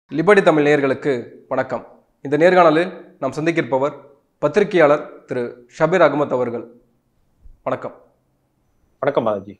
Liberty Tamil நேயர்களுக்கு வணக்கம் இந்த நேர்காணலில் நாம் சந்திக்கிருப்பவர் பத்திரிகையாளர் திரு ஷபீர் அகமத் அவர்கள் வணக்கம் வணக்கம் பாலாஜி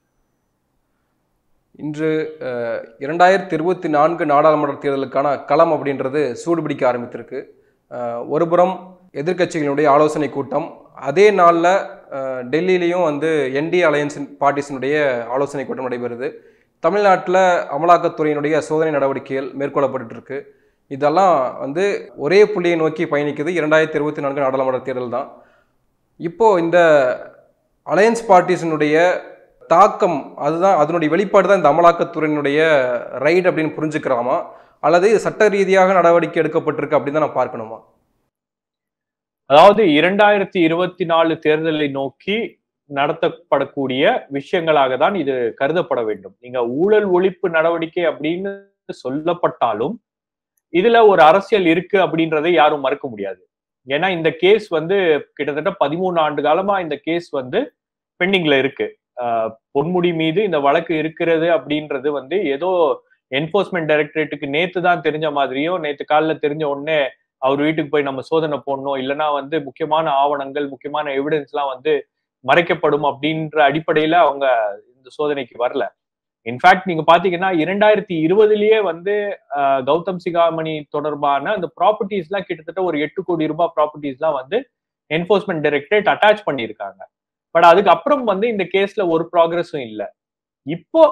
இன்று அஹ், இரண்டாயிரத்தி இருபத்தி நான்கு நாடாளுமன்ற தேர்தலுக்கான களம் அப்படின்றது சூடுபிடிக்க ஆரம்பித்திருக்கு அஹ், ஒருபுறம் எதிர்க்கட்சிகளுடைய ஆலோசனை கூட்டம் அதே நாளில் டெல்லியிலையும் வந்து என்டி அலையன்ஸ் பார்ட்டிஸினுடைய ஆலோசனை கூட்டம் நடைபெறுது தமிழ்நாட்டில் அமலாக்கத்துறையினுடைய சோதனை நடவடிக்கைகள் மேற்கொள்ளப்பட்டு இருக்கு இதெல்லாம் வந்து ஒரே புள்ளியை நோக்கி பயணிக்குது இரண்டாயிரத்தி இருபத்தி நான்கு நாடாளுமன்ற தேர்தல் தான் இப்போ இந்த அலையன்ஸ் பார்ட்டிஸினுடைய தாக்கம் அதுதான் அதனுடைய வெளிப்பாடு தான் இந்த அமலாக்கத்துறையினுடைய ரைட் அப்படின்னு புரிஞ்சுக்கலாமா அல்லது இது சட்ட ரீதியாக நடவடிக்கை எடுக்கப்பட்டிருக்கு அப்படின்னு தான் நான் பார்க்கணுமா அதாவது இரண்டாயிரத்தி இருபத்தி நாலு தேர்தலை நோக்கி நடத்தப்படக்கூடிய விஷயங்களாக தான் இது கருதப்பட வேண்டும் நீங்க ஊழல் ஒழிப்பு நடவடிக்கை அப்படின்னு சொல்லப்பட்டாலும் இதுல ஒரு அரசியல் இருக்கு அப்படின்றதை யாரும் மறுக்க முடியாது ஏன்னா இந்த கேஸ் வந்து கிட்டத்தட்ட பதிமூணு ஆண்டு காலமா இந்த கேஸ் வந்து பெண்டிங்ல இருக்கு ஆஹ் பொன்முடி மீது இந்த வழக்கு இருக்கிறது அப்படின்றது வந்து ஏதோ என்போர்ஸ்மெண்ட் டைரக்டரேட்டுக்கு நேத்து தான் தெரிஞ்ச மாதிரியும் நேத்து காலைல தெரிஞ்ச உடனே அவர் வீட்டுக்கு போய் நம்ம சோதனை போடணும் இல்லைன்னா வந்து முக்கியமான ஆவணங்கள் முக்கியமான எவிடன்ஸ் எல்லாம் வந்து மறைக்கப்படும் அப்படின்ற அடிப்படையில அவங்க இந்த சோதனைக்கு வரல இன்ஃபேக்ட் நீங்க பாத்தீங்கன்னா இரண்டாயிரத்தி இருபதுலயே வந்து ஆஹ், கௌதம் சிகாமணி தொடர்பான அந்த ப்ராப்பர்ட்டிஸ் எல்லாம் கிட்டத்தட்ட ஒரு எட்டு கோடி ரூபாய் ப்ராப்பர்ட்டிஸ் எல்லாம் வந்து என்போர்ஸ்மெண்ட் டைரக்டரேட் அட்டாச் பண்ணியிருக்காங்க பட் அதுக்கப்புறம் வந்து இந்த கேஸ்ல ஒரு ப்ராக்ரஸும் இல்லை இப்போ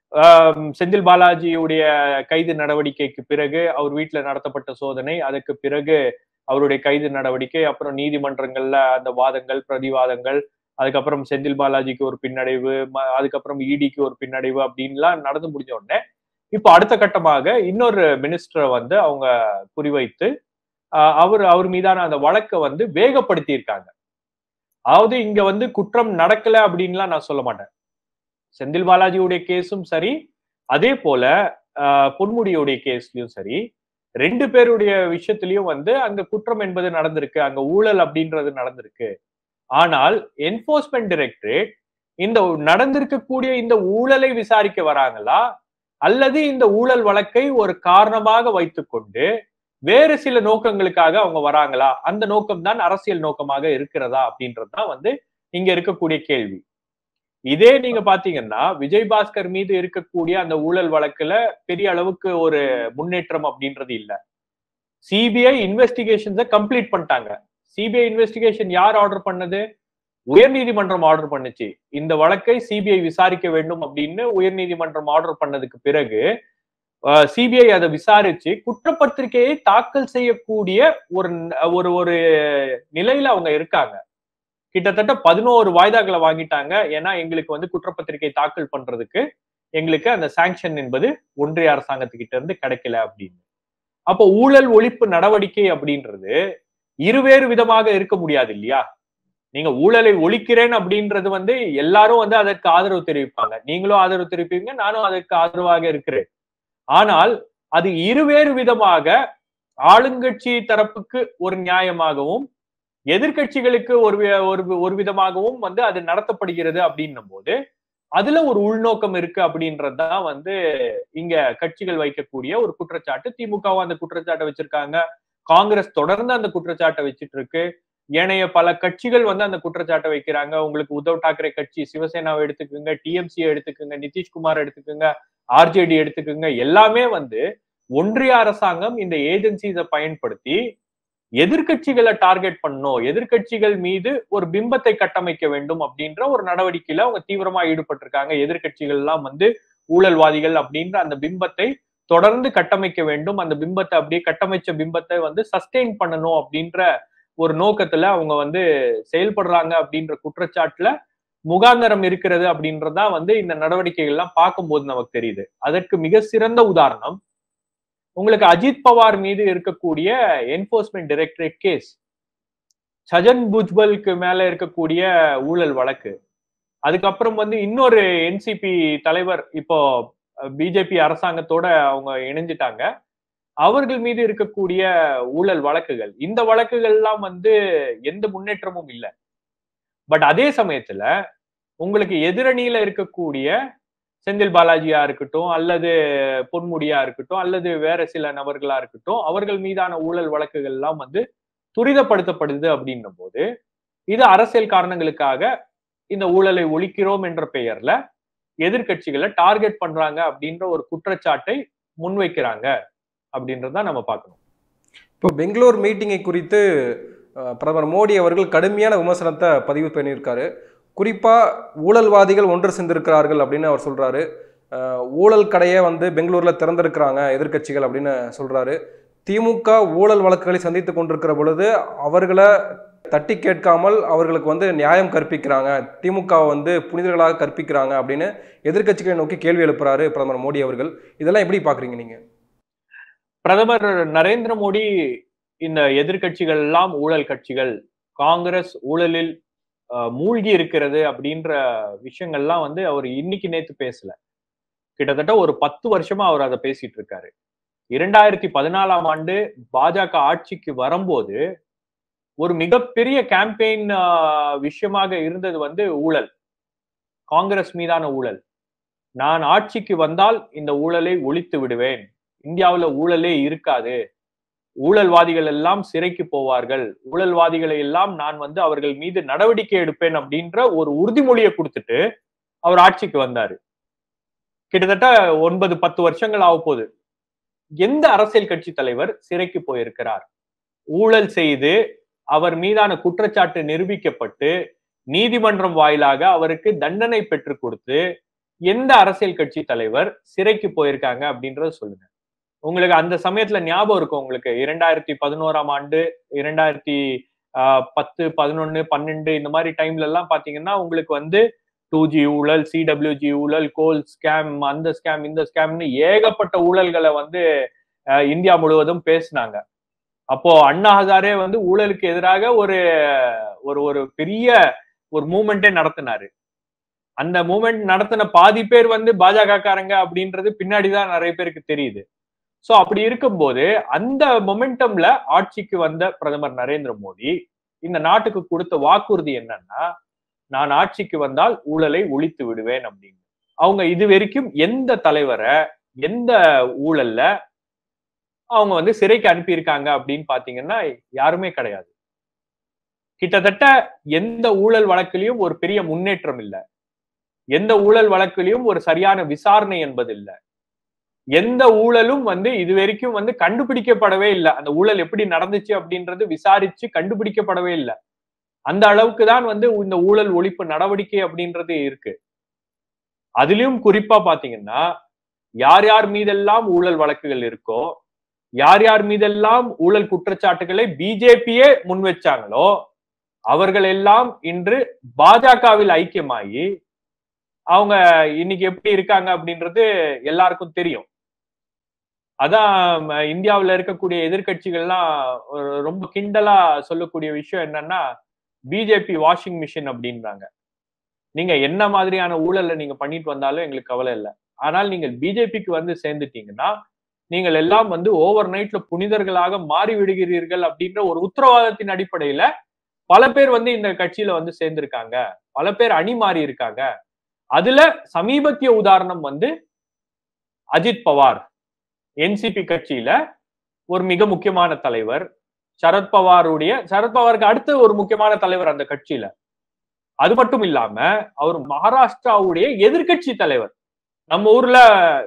ஆம், செந்தில் பாலாஜியுடைய கைது நடவடிக்கைக்கு பிறகு அவர் வீட்டுல நடத்தப்பட்ட சோதனை அதுக்கு பிறகு அவருடைய கைது நடவடிக்கை அப்புறம் நீதிமன்றங்கள்ல அந்த வாதங்கள் பிரதிவாதங்கள் அதுக்கப்புறம் செந்தில் பாலாஜிக்கு ஒரு பின்னடைவு ம- அதுக்கப்புறம் இடிக்கு ஒரு பின்னடைவு அப்படின்லாம் நடந்து முடிஞ்ச உடனே இப்போ அடுத்த கட்டமாக இன்னொரு மினிஸ்டரை வந்து அவங்க குறிவைத்து ஆஹ், அவர் அவர் மீதான அந்த வழக்கை வந்து வேகப்படுத்தி இருக்காங்க அதாவது இங்க வந்து குற்றம் நடக்கல அப்படின்லாம் நான் சொல்ல மாட்டேன் செந்தில் பாலாஜியுடைய கேஸும் சரி அதே போல ஆஹ், பொன்முடியுடைய கேஸ்லயும் சரி ரெண்டு பேருடைய விஷயத்திலயும் வந்து அங்க குற்றம் என்பது நடந்திருக்கு அங்க ஊழல் அப்படின்றது நடந்திருக்கு ஆனால் என்போர்ஸ்மெண்ட் டைரக்டரேட் இந்த நடந்திருக்கக்கூடிய இந்த ஊழலை விசாரிக்க வராங்களா அல்லது இந்த ஊழல் வழக்கை ஒரு காரணமாக வைத்துக்கொண்டு வேறு சில நோக்கங்களுக்காக அவங்க வராங்களா அந்த நோக்கம் தான் அரசியல் நோக்கமாக இருக்கிறதா அப்படின்றது தான் வந்து இங்க இருக்கக்கூடிய கேள்வி இதே நீங்க பாத்தீங்கன்னா விஜய் பாஸ்கர் மீது இருக்கக்கூடிய அந்த ஊழல் வழக்குல பெரிய அளவுக்கு ஒரு முன்னேற்றம் அப்படின்றது இல்ல சிபிஐ இன்வெஸ்டிகேஷன்ஸை கம்ப்ளீட் பண்ணிட்டாங்க சிபிஐ இன்வெஸ்டிகேஷன் யார் ஆர்டர் பண்ணது உயர்நீதிமன்றம் ஆர்டர் பண்ணுச்சு இந்த வழக்கை சிபிஐ விசாரிக்க வேண்டும் அப்படின்னு உயர்நீதிமன்றம் ஆர்டர் பண்ணதுக்கு பிறகு சிபிஐ அதை விசாரிச்சு குற்றப்பத்திரிகையை தாக்கல் செய்யக்கூடிய ஒரு ஒரு ஒரு நிலையில அவங்க இருக்காங்க கிட்டத்தட்ட பதினோரு வாய்தாக்களை வாங்கிட்டாங்க ஏன்னா எங்களுக்கு வந்து குற்றப்பத்திரிகை தாக்கல் பண்றதுக்கு எங்களுக்கு அந்த சாங்ஷன் என்பது ஒன்றிய அரசாங்கத்துக்கிட்ட இருந்து கிடைக்கல அப்படின்னு அப்போ ஊழல் ஒழிப்பு நடவடிக்கை அப்படின்றது இருவேறு விதமாக இருக்க முடியாது இல்லையா நீங்க ஊழலை ஒழிக்கிறேன் அப்படின்றது வந்து எல்லாரும் வந்து அதற்கு ஆதரவு தெரிவிப்பாங்க நீங்களும் ஆதரவு தெரிவிப்பீங்க நானும் அதற்கு ஆதரவாக இருக்கிறேன் ஆனால் அது இருவேறு விதமாக ஆளுங்கட்சி தரப்புக்கு ஒரு நியாயமாகவும் எதிர்க்கட்சிகளுக்கு ஒரு வி- ஒரு வி- ஒரு விதமாகவும் வந்து அது நடத்தப்படுகிறது அப்படின்னும் போது அதுல ஒரு உள்நோக்கம் இருக்கு அப்படின்றதுதான் வந்து இங்க கட்சிகள் வைக்கக்கூடிய ஒரு குற்றச்சாட்டு திமுகவும் அந்த குற்றச்சாட்டை வச்சிருக்காங்க காங்கிரஸ் தொடர்ந்து அந்த குற்றச்சாட்டை வச்சிட்டு இருக்கு ஏனைய பல கட்சிகள் வந்து அந்த குற்றச்சாட்டை வைக்கிறாங்க உங்களுக்கு உத்தவ் தாக்கரே கட்சி சிவசேனாவை எடுத்துக்கோங்க டிஎம்சி எடுத்துக்கோங்க நிதிஷ்குமார் எடுத்துக்கோங்க ஆர்ஜேடி எடுத்துக்கோங்க எல்லாமே வந்து ஒன்றிய அரசாங்கம் இந்த ஏஜென்சிஸை பயன்படுத்தி எதிர்க்கட்சிகளை டார்கெட் பண்ணணும் எதிர்க்கட்சிகள் மீது ஒரு பிம்பத்தை கட்டமைக்க வேண்டும் அப்படின்ற ஒரு நடவடிக்கையில அவங்க தீவிரமா ஈடுபட்டிருக்காங்க எதிர்க்கட்சிகள் எல்லாம் வந்து ஊழல்வாதிகள் அப்படின்ற அந்த பிம்பத்தை தொடர்ந்து கட்டமைக்க வேண்டும் அந்த பிம்பத்தை அப்படியே கட்டமைச்ச பிம்பத்தை வந்து சஸ்டெயின் பண்ணணும் அப்படின்ற ஒரு நோக்கத்துல அவங்க வந்து செயல்படுறாங்க அப்படின்ற குற்றச்சாட்டுல முகாந்தரம் இருக்கிறது அப்படின்றதா வந்து இந்த நடவடிக்கைகள் எல்லாம் பார்க்கும்போது நமக்கு தெரியுது அதற்கு மிக சிறந்த உதாரணம் உங்களுக்கு அஜித் பவார் மீது இருக்கக்கூடிய என்போர்ஸ்மெண்ட் டைரக்டரேட் கேஸ் சஜன் புஜ்பலுக்கு மேல இருக்கக்கூடிய ஊழல் வழக்கு அதுக்கப்புறம் வந்து இன்னொரு என்சிபி தலைவர் இப்போ பிஜேபி அரசாங்கத்தோட அவங்க இணைஞ்சிட்டாங்க அவர்கள் மீது இருக்கக்கூடிய ஊழல் வழக்குகள் இந்த வழக்குகள் எல்லாம் வந்து எந்த முன்னேற்றமும் இல்லை பட் அதே சமயத்துல உங்களுக்கு எதிரணியில இருக்கக்கூடிய செந்தில் பாலாஜியா இருக்கட்டும் அல்லது பொன்முடியா இருக்கட்டும் அல்லது வேற சில நபர்களா இருக்கட்டும் அவர்கள் மீதான ஊழல் வழக்குகள் எல்லாம் வந்து துரிதப்படுத்தப்படுது அப்படின்னும் போது இது அரசியல் காரணங்களுக்காக இந்த ஊழலை ஒழிக்கிறோம் என்ற பெயர்ல எதிர்கட்சிகளை டார்கெட் பண்றாங்க அப்படின்ற ஒரு குற்றச்சாட்டை முன்வைக்கிறாங்க அப்படின்றத நம்ம பார்க்கணும் இப்போ பெங்களூர் மீட்டிங்கை குறித்து அஹ், பிரதமர் மோடி அவர்கள் கடுமையான விமர்சனத்தை பதிவு பண்ணியிருக்காரு குறிப்பாக ஊழல்வாதிகள் ஒன்று சேர்ந்திருக்கிறார்கள் அப்படின்னு அவர் சொல்றாரு அஹ், ஊழல் கடையை வந்து பெங்களூரில் திறந்திருக்கிறாங்க எதிர்க்கட்சிகள் அப்படின்னு சொல்றாரு திமுக ஊழல் வழக்குகளை சந்தித்து கொண்டிருக்கிற பொழுது அவர்களை தட்டி கேட்காமல் அவர்களுக்கு வந்து நியாயம் கற்பிக்கிறாங்க திமுக வந்து புனிதர்களாக கற்பிக்கிறாங்க அப்படின்னு எதிர்க்கட்சிகளை நோக்கி கேள்வி எழுப்புறாரு பிரதமர் மோடி அவர்கள் இதெல்லாம் எப்படி பார்க்குறீங்க நீங்கள் பிரதமர் நரேந்திர மோடி இந்த எதிர்க்கட்சிகள் எல்லாம் ஊழல் கட்சிகள் காங்கிரஸ் ஊழலில் அஹ், மூழ்கி இருக்கிறது அப்படின்ற விஷயங்கள்லாம் வந்து அவர் இன்னைக்கு நேத்து பேசல கிட்டத்தட்ட ஒரு பத்து வருஷமா அவர் அதை பேசிட்டு இருக்காரு இரண்டாயிரத்தி பதினாலாம் ஆண்டு பாஜக ஆட்சிக்கு வரும்போது ஒரு மிகப்பெரிய கேம்பெயின் விஷயமாக இருந்தது வந்து ஊழல் காங்கிரஸ் மீதான ஊழல் நான் ஆட்சிக்கு வந்தால் இந்த ஊழலை ஒழித்து விடுவேன் இந்தியாவுல ஊழலே இருக்காது ஊழல்வாதிகள் எல்லாம் சிறைக்கு போவார்கள் ஊழல்வாதிகளை எல்லாம் நான் வந்து அவர்கள் மீது நடவடிக்கை எடுப்பேன் அப்படின்ற ஒரு உறுதிமொழியை கொடுத்துட்டு அவர் ஆட்சிக்கு வந்தாரு கிட்டத்தட்ட ஒன்பது பத்து வருஷங்கள் ஆக போகுது எந்த அரசியல் கட்சி தலைவர் சிறைக்கு போயிருக்கிறார் ஊழல் செய்து அவர் மீதான குற்றச்சாட்டு நிரூபிக்கப்பட்டு நீதிமன்றம் வாயிலாக அவருக்கு தண்டனை பெற்றுக் கொடுத்து எந்த அரசியல் கட்சி தலைவர் சிறைக்கு போயிருக்காங்க அப்படின்றத சொல்லுங்க உங்களுக்கு அந்த சமயத்துல ஞாபகம் இருக்கும் உங்களுக்கு இரண்டாயிரத்தி பதினோராம் ஆண்டு இரண்டாயிரத்தி ஆஹ், பத்து பதினொன்னு பன்னெண்டு இந்த மாதிரி டைம்ல எல்லாம் பாத்தீங்கன்னா உங்களுக்கு வந்து டூ ஜி ஊழல் சிடபிள்யூஜி ஊழல் கோல் ஸ்கேம் அந்த ஸ்கேம் இந்த ஸ்கேம்னு ஏகப்பட்ட ஊழல்களை வந்து ஆஹ், இந்தியா முழுவதும் பேசினாங்க அப்போ அண்ணா ஹசாரே வந்து ஊழலுக்கு எதிராக ஒரு ஒரு ஒரு பெரிய ஒரு மூமெண்டே நடத்தினாரு அந்த மூமெண்ட் நடத்தின பாதி பேர் வந்து பாஜக காரங்க அப்படின்றது பின்னாடிதான் நிறைய பேருக்கு தெரியுது சோ அப்படி இருக்கும்போது அந்த மொமெண்டம்ல ஆட்சிக்கு வந்த பிரதமர் நரேந்திர மோடி இந்த நாட்டுக்கு கொடுத்த வாக்குறுதி என்னன்னா நான் ஆட்சிக்கு வந்தால் ஊழலை ஒழித்து விடுவேன் அப்படின்னு அவங்க இது வரைக்கும் எந்த தலைவரை எந்த ஊழல்ல அவங்க வந்து சிறைக்கு அனுப்பியிருக்காங்க அப்படின்னு பாத்தீங்கன்னா யாருமே கிடையாது கிட்டத்தட்ட எந்த ஊழல் வழக்கிலையும் ஒரு பெரிய முன்னேற்றம் இல்லை எந்த ஊழல் வழக்கிலையும் ஒரு சரியான விசாரணை என்பது இல்லை எந்த ஊழலும் வந்து இது வரைக்கும் வந்து கண்டுபிடிக்கப்படவே இல்லை அந்த ஊழல் எப்படி நடந்துச்சு அப்படின்றது விசாரிச்சு கண்டுபிடிக்கப்படவே இல்லை அந்த அளவுக்கு தான் வந்து இந்த ஊழல் ஒழிப்பு நடவடிக்கை அப்படின்றது இருக்கு அதுலயும் குறிப்பா பாத்தீங்கன்னா யார் யார் மீதெல்லாம் ஊழல் வழக்குகள் இருக்கோ யார் யார் மீதெல்லாம் ஊழல் குற்றச்சாட்டுகளை பிஜேபியே முன் வச்சாங்களோ அவர்கள் எல்லாம் இன்று பாஜகவில் ஐக்கியமாகி அவங்க இன்னைக்கு எப்படி இருக்காங்க அப்படின்றது எல்லாருக்கும் தெரியும் அதான் ம, இந்தியாவுல இருக்கக்கூடிய எதிர்க்கட்சிகள்லாம் ஒரு ரொம்ப கிண்டலா சொல்லக்கூடிய விஷயம் என்னன்னா பிஜேபி வாஷிங் மிஷின் அப்படின்றாங்க நீங்க என்ன மாதிரியான ஊழல்ல நீங்க பண்ணிட்டு வந்தாலும் எங்களுக்கு கவலை இல்லை ஆனால் நீங்கள் பிஜேபிக்கு வந்து சேர்ந்துட்டீங்கன்னா நீங்கள் எல்லாம் வந்து ஓவர் நைட்ல புனிதர்களாக மாறி விடுகிறீர்கள் அப்படின்ற ஒரு உத்தரவாதத்தின் அடிப்படையில பல பேர் வந்து இந்த கட்சியில வந்து சேர்ந்திருக்காங்க பல பேர் அணி மாறி இருக்காங்க அதுல சமீபத்திய உதாரணம் வந்து அஜித் பவார் என்சிபி கட்சியில ஒரு மிக முக்கியமான தலைவர் சரத்பவாருடைய சரத்பவாருக்கு அடுத்து ஒரு முக்கியமான தலைவர் அந்த கட்சியில அது மட்டும் இல்லாம அவர் மகாராஷ்டிராவுடைய எதிர்க்கட்சி தலைவர் நம்ம ஊர்ல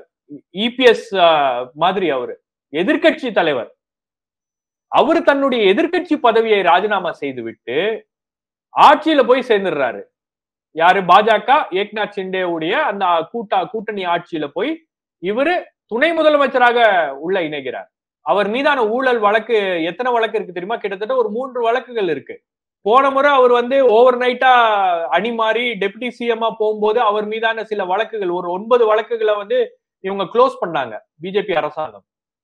இபிஎஸ் மாதிரி அவரு எதிர்க்கட்சி தலைவர் அவர் தன்னுடைய எதிர்க்கட்சி பதவியை ராஜினாமா செய்துவிட்டு ஆட்சியில போய் சேர்ந்துடுறாரு யாரு பாஜக ஏக்நாத் சிண்டேவுடைய அந்த கூட்டா கூட்டணி ஆட்சியில போய் இவரு துணை முதலமைச்சராக உள்ள இணைகிறார் அவர் மீதான ஊழல் வழக்கு எத்தனை வழக்கு இருக்கு தெரியுமா கிட்டத்தட்ட ஒரு மூன்று வழக்குகள் இருக்கு போன முறை அவர் வந்து ஓவர் நைட்டா அணி மாறி டெப்டி சிஎம்மா போகும்போது அவர் மீதான சில வழக்குகள் ஒரு ஒன்பது வழக்குகளை வந்து இவங்க க்ளோஸ் பண்ணாங்க பிஜேபி அரசாங்கம்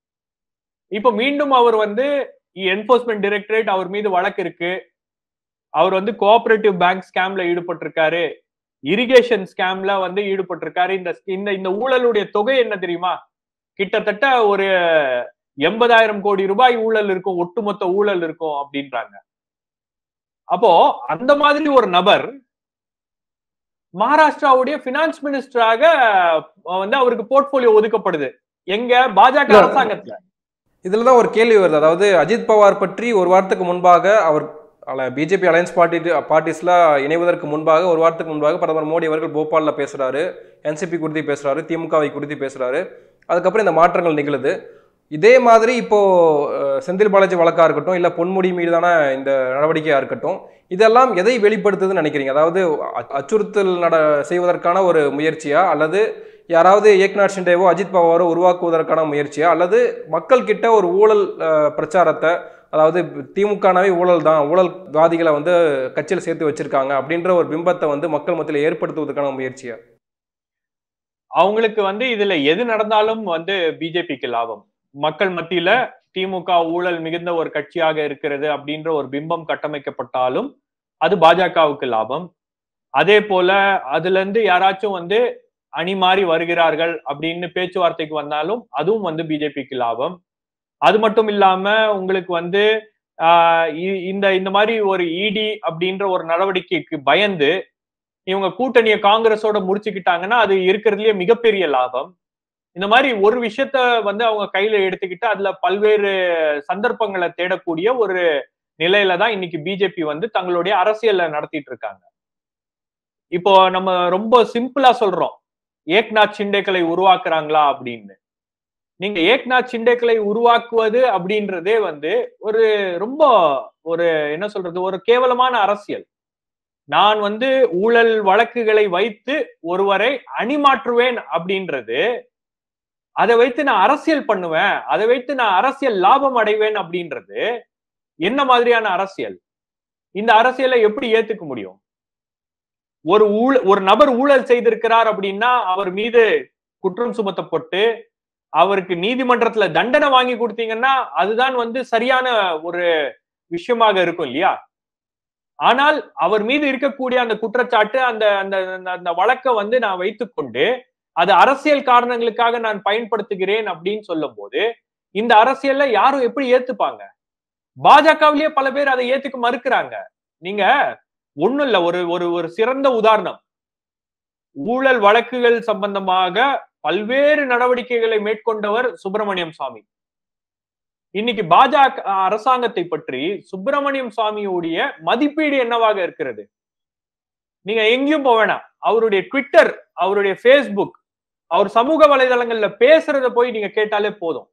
இப்ப மீண்டும் அவர் வந்து என்போர்ஸ்மெண்ட் டைரக்டரேட் அவர் மீது வழக்கு இருக்கு அவர் வந்து கோஆபரேட்டிவ் பேங்க் ஸ்கேம்ல ஈடுபட்டிருக்காரு இரிகேஷன் ஸ்கேம்ல வந்து ஈடுபட்டிருக்காரு இந்த இந்த இந்த ஊழலுடைய தொகை என்ன தெரியுமா கிட்டத்தட்ட ஒரு எண்பதாயிரம் கோடி ரூபாய் ஊழல் இருக்கும் ஒட்டுமொத்த ஊழல் இருக்கும் அப்படின்றாங்க அப்போ அந்த மாதிரி ஒரு நபர் மகாராஷ்டிராவுடைய பினான்ஸ் மினிஸ்டராக வந்து அவருக்கு போர்ட்போலியோ ஒதுக்கப்படுது எங்க பாஜக இல்ல. அரசாங்கத்துல இதுல தான் ஒரு கேள்வி வருது அதாவது அஜித் பவார் பற்றி ஒரு வாரத்துக்கு முன்பாக அவர் பிஜேபி அலையன்ஸ் பார்ட்டி பார்ட்டிஸ்ல இணைவதற்கு முன்பாக ஒரு வாரத்துக்கு முன்பாக பிரதமர் மோடி அவர்கள் போபால்ல பேசுறாரு என்சிபி குறித்து பேசுறாரு திமுகவை குறித்து பேசுறாரு அதுக்கப்புறம் இந்த மாற்றங்கள் நிகழுது இதே மாதிரி இப்போ அஹ், செந்தில் பாலாஜி வழக்கா இருக்கட்டும் இல்ல பொன்முடி மீதான இந்த நடவடிக்கையா இருக்கட்டும் இதெல்லாம் எதை வெளிப்படுத்துதுன்னு நினைக்கிறீங்க அதாவது அ- அச்சுறுத்தல் நட செய்வதற்கான ஒரு முயற்சியா அல்லது யாராவது ஏக்நாத் ஷிண்டேவோ அஜித் பவாரோ உருவாக்குவதற்கான முயற்சியா அல்லது மக்கள் கிட்ட ஒரு ஊழல் அஹ், பிரச்சாரத்தை அதாவது திமுகனாவே ஊழல் தான் ஊழல்வாதிகளை வந்து கட்சியில் சேர்த்து வச்சிருக்காங்க அப்படின்ற ஒரு பிம்பத்தை வந்து மக்கள் மத்தியில் ஏற்படுத்துவதற்கான முயற்சியா அவங்களுக்கு வந்து இதுல எது நடந்தாலும் வந்து பிஜேபிக்கு லாபம் மக்கள் மத்தியில திமுக ஊழல் மிகுந்த ஒரு கட்சியாக இருக்கிறது அப்படின்ற ஒரு பிம்பம் கட்டமைக்கப்பட்டாலும் அது பாஜகவுக்கு லாபம் அதே போல அதுல இருந்து யாராச்சும் வந்து அணி மாறி வருகிறார்கள் அப்படின்னு பேச்சுவார்த்தைக்கு வந்தாலும் அதுவும் வந்து பிஜேபிக்கு லாபம் அது மட்டும் இல்லாம உங்களுக்கு வந்து ஆஹ் இ- இந்த இந்த மாதிரி ஒரு இடி அப்படின்ற ஒரு நடவடிக்கைக்கு பயந்து இவங்க கூட்டணியை காங்கிரஸோட முடிச்சுக்கிட்டாங்கன்னா அது இருக்கிறதுலயே மிகப்பெரிய லாபம் இந்த மாதிரி ஒரு விஷயத்த வந்து அவங்க கையில எடுத்துக்கிட்டு அதுல பல்வேறு சந்தர்ப்பங்களை தேடக்கூடிய ஒரு நிலையில தான் இன்னைக்கு பிஜேபி வந்து தங்களுடைய அரசியலை நடத்திட்டு இருக்காங்க இப்போ நம்ம ரொம்ப சிம்பிளா சொல்றோம் ஏக்நாத் ஷிண்டேக்களை உருவாக்குறாங்களா அப்படின்னு நீங்க ஏக்நாத் ஷிண்டேக்களை உருவாக்குவது அப்படின்றதே வந்து ஒரு ரொம்ப ஒரு என்ன சொல்றது ஒரு கேவலமான அரசியல் நான் வந்து ஊழல் வழக்குகளை வைத்து ஒருவரை அணிமாற்றுவேன் அப்படின்றது அதை வைத்து நான் அரசியல் பண்ணுவேன் அதை வைத்து நான் அரசியல் லாபம் அடைவேன் அப்படின்றது என்ன மாதிரியான அரசியல் இந்த அரசியலை எப்படி ஏத்துக்க முடியும் ஒரு ஊழ ஒரு நபர் ஊழல் செய்திருக்கிறார் அப்படின்னா அவர் மீது குற்றம் சுமத்தப்பட்டு அவருக்கு நீதிமன்றத்துல தண்டனை வாங்கி கொடுத்தீங்கன்னா அதுதான் வந்து சரியான ஒரு விஷயமாக இருக்கும் இல்லையா ஆனால் அவர் மீது இருக்கக்கூடிய அந்த குற்றச்சாட்டு அந்த அந்த அந்த- அந்த வழக்கை வந்து நான் வைத்துக்கொண்டு அது அரசியல் காரணங்களுக்காக நான் பயன்படுத்துகிறேன் அப்படின்னு சொல்லும் போது இந்த அரசியல்ல யாரும் எப்படி ஏத்துப்பாங்க பாஜகவிலேயே பல பேர் அதை ஏத்துக்க மறுக்கிறாங்க நீங்க ஒண்ணும் இல்ல ஒரு ஒரு ஒரு சிறந்த உதாரணம் ஊழல் வழக்குகள் சம்பந்தமாக பல்வேறு நடவடிக்கைகளை மேற்கொண்டவர் சுப்பிரமணியம் சுவாமி இன்னைக்கு பாஜக அரசாங்கத்தை பற்றி சுப்பிரமணியம் சுவாமியுடைய மதிப்பீடு என்னவாக இருக்கிறது நீங்க எங்கேயும் போக வேணாம் அவருடைய ட்விட்டர் அவருடைய ஃபேஸ்புக் அவர் சமூக வலைதளங்கள்ல பேசுறத போய் நீங்க கேட்டாலே போதும்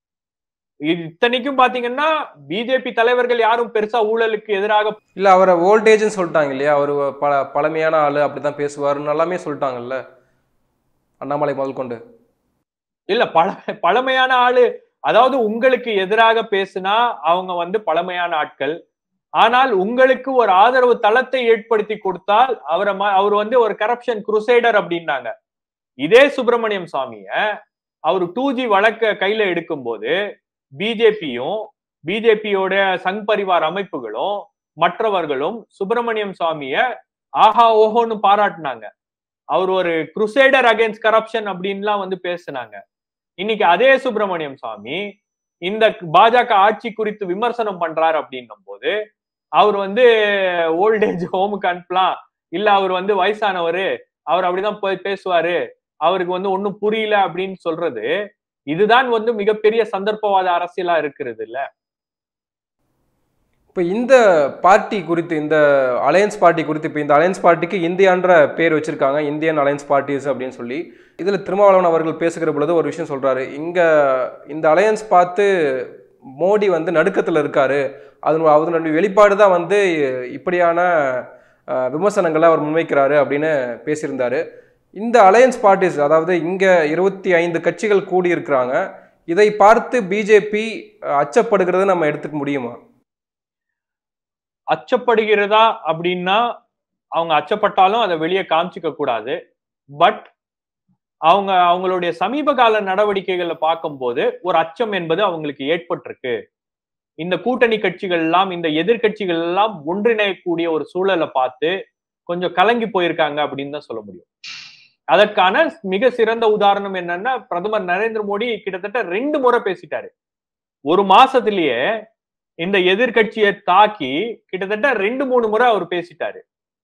இது இத்தனைக்கும் பாத்தீங்கன்னா பிஜேபி தலைவர்கள் யாரும் பெருசா ஊழலுக்கு எதிராக இல்ல அவரை ஓல்டேஜ்னு சொல்லிட்டாங்க இல்லையா அவர் பல பழமையான ஆளு அப்படிதான் பேசுவாருன்னு எல்லாமே சொல்லிட்டாங்கல்ல அண்ணாமலை முதல் கொண்டு இல்ல பழ பழமையான ஆளு அதாவது உங்களுக்கு எதிராக பேசினா அவங்க வந்து பழமையான ஆட்கள் ஆனால் உங்களுக்கு ஒரு ஆதரவு தளத்தை ஏற்படுத்தி கொடுத்தால் அவரை ம- அவர் வந்து ஒரு கரப்ஷன் குருசைடர் அப்படின்னாங்க இதே சுப்பிரமணியம் சாமிய அவர் டூ ஜி வழக்க கையில எடுக்கும்போது பிஜேபியும் பிஜேபியோட சங் பரிவார் அமைப்புகளும் மற்றவர்களும் சுப்பிரமணியம் சுவாமிய ஆஹா ஓஹோன்னு பாராட்டினாங்க அவர் ஒரு குருசைடர் அகைன்ஸ்ட் கரப்ஷன் அப்படின்லாம் வந்து பேசினாங்க இன்னைக்கு அதே சுப்பிரமணியம் சுவாமி இந்த பாஜக ஆட்சி குறித்து விமர்சனம் பண்றாரு அப்படின்னும் போது அவர் வந்து ஓல்டேஜ் ஹோமுக்கு அனுப்பலாம் இல்ல அவர் வந்து வயசானவரு அவர் அப்படிதான் போய் பேசுவாரு அவருக்கு வந்து ஒண்ணும் புரியல அப்படின்னு சொல்றது இதுதான் வந்து மிகப்பெரிய சந்தர்ப்பவாத அரசியலா இருக்கிறது இல்ல இப்போ இந்த பார்ட்டி குறித்து இந்த அலையன்ஸ் பார்ட்டி குறித்து இப்போ இந்த அலையன்ஸ் பார்ட்டிக்கு இந்தியான்ற பேர் வச்சிருக்காங்க இந்தியன் அலையன்ஸ் பார்ட்டிஸ் அப்படின்னு சொல்லி இதில் திருமாவளவன் அவர்கள் பேசுகிற பொழுது ஒரு விஷயம் சொல்றாரு இங்க இந்த அலையன்ஸ் பார்த்து மோடி வந்து நடுக்கத்தில் இருக்காரு அது அதனுடைய வெளிப்பாடு தான் வந்து இப்படியான அஹ், விமர்சனங்களை அவர் முன்வைக்கிறாரு அப்படின்னு பேசியிருந்தாரு இந்த அலையன்ஸ் பார்ட்டிஸ் அதாவது இங்க இருபத்தி ஐந்து கட்சிகள் கூடி இருக்கிறாங்க இதை பார்த்து பிஜேபி அச்சப்படுகிறத நம்ம எடுத்துக்க முடியுமா அச்சப்படுகிறதா அப்படின்னா அவங்க அச்சப்பட்டாலும் அதை வெளியே காமிச்சிக்க கூடாது பட் அவங்க அவங்களுடைய சமீப கால நடவடிக்கைகளை பார்க்கும்போது ஒரு அச்சம் என்பது அவங்களுக்கு ஏற்பட்டிருக்கு இந்த கூட்டணி கட்சிகள் எல்லாம் இந்த எதிர்க்கட்சிகள் எல்லாம் ஒன்றிணையக்கூடிய ஒரு சூழலை பார்த்து கொஞ்சம் கலங்கி போயிருக்காங்க அப்படின்னு தான் சொல்ல முடியும் அதற்கான மிக சிறந்த உதாரணம் என்னன்னா பிரதமர் நரேந்திர மோடி கிட்டத்தட்ட ரெண்டு முறை பேசிட்டாரு ஒரு மாசத்திலேயே இந்த எதிர்க்கட்சியை தாக்கி கிட்டத்தட்ட ரெண்டு மூணு முறை அவர் பேசிட்டாரு